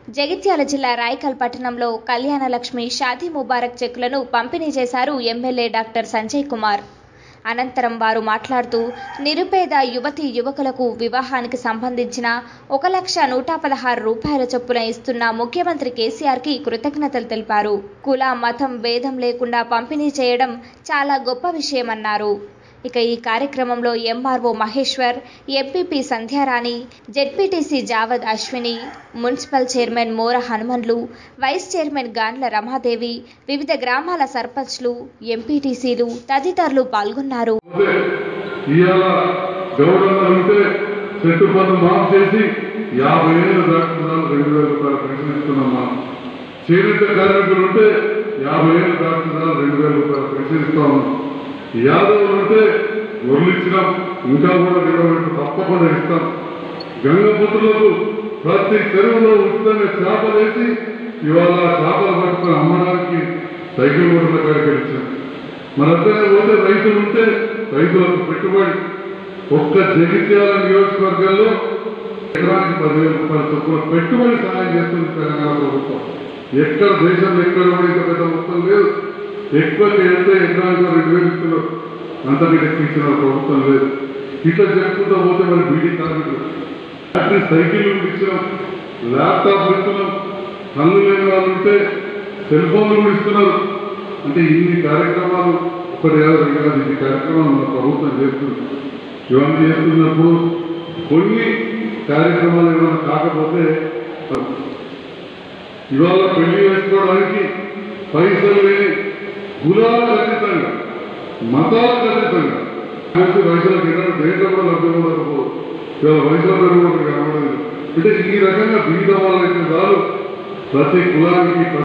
జగిత్యాల జిల్లా రాయకల్ పట్టణంలో కళ్యాణలక్ష్మి షాదీ ముబారక్ చెక్కులను పంపిణీ చేశారు ఎమ్మెల్యే డాక్టర్ సంజయ్ కుమార్ అనంతరం వారు మాట్లాడుతూ నిరుపేద యువతి యువకులకు వివాహానికి సంబంధించిన ఒక లక్ష నూట పదహారు రూపాయల చొప్పున ఇస్తున్న ముఖ్యమంత్రి కేసీఆర్కి కృతజ్ఞతలు తెలిపారు కుల మతం భేదం లేకుండా పంపిణీ చేయడం చాలా గొప్ప విషయమన్నారు ఇక ఈ కార్యక్రమంలో MRO Maheshwar MPP Sandhyarani ZPTC Javad Ashwini municipal chairman Mora Hanumanlu vice chairman Gandla Ramadevi వివిధ గ్రామాల సర్పంచ్లు ఎంపీటీసీలు తదితరులు పాల్గొన్నారు ఉంటే ఇవాళ గౌరవంగా ఉంటే చెట్టు పన్ను మాఫ్ చేసి యాభై ఏళ్ళు దాటుతున్నాం రెండు వేల రూపాయలు పెన్షన్ ఇస్తున్నాం మనం చేనేత కార్మికులు ఉంటే యాభై ఏళ్ళు దాటుతున్నాం రెండు వేల రూపాయలు పెన్షన్ ఇస్తా ఉన్నాం యాదవులు ఉంటే గొర్రెలు ఇచ్చినాం ఇంకా కూడా గవర్నమెంట్ తప్పకుండా ఇస్తాం గంగపుత్రులకు ప్రతి చెరువులో ఉచితంగా చేపలు వేసి ఇవాళ ఆ చేపలు పట్టుకొని అమ్మడానికి సైకిల్ ఓట్ల కాడికి ఇచ్చాం మనందరం పోతే రైతులు ఉంటే రైతులకు పెట్టుబడి ఒక్క జగిత్యాల నియోజకవర్గంలో ఎకరానికి పదివేల రూపాయల చొప్పున పెట్టుబడి సహాయం చేస్తుంది తెలంగాణ ప్రభుత్వం ఎక్కడ దేశంలో ఎక్కడ కూడా ఇంత పెద్ద మొత్తం లేదు ఎక్కువ వెళ్తే ఎకరానికి రెండు వేలు ఇస్తున్నారు అంతకంటే ఇచ్చిన ప్రభుత్వం లేదు ఇట్లా చెప్పుకుంటూ పోతే మరి బీడీ కార్మికులు బ్యాటరీ సైకిల్ ఇచ్చినాం ల్యాప్టాప్ ఇస్తున్నాం కళ్ళు లేని వాళ్ళు ఉంటే సెల్ ఫోన్లు కూడా ఇస్తున్నారు అంటే ఇన్ని కార్యక్రమాలు ఒకటి కాదు రెండు కాదు ఇన్ని కార్యక్రమాలు మన ప్రభుత్వం చేస్తుంది ఇవన్నీ చేస్తున్నప్పుడు కొన్ని కార్యక్రమాలు ఏమైనా కాకపోతే ఇవాళ పెళ్లి చేసుకోవడానికి పైసలు లేని కులాల ఖచ్చితంగా మతాల ఖచ్చితంగా కలిసి వయసులకు ఎన్నో దేంట్లో కూడా లభ్యం ఉండకపోవచ్చు ఇవాళ వయసులో కూడా కనబడలేదు అంటే ఈ రకంగా బీద వాళ్ళైతే చాలు ప్రతి కులానికి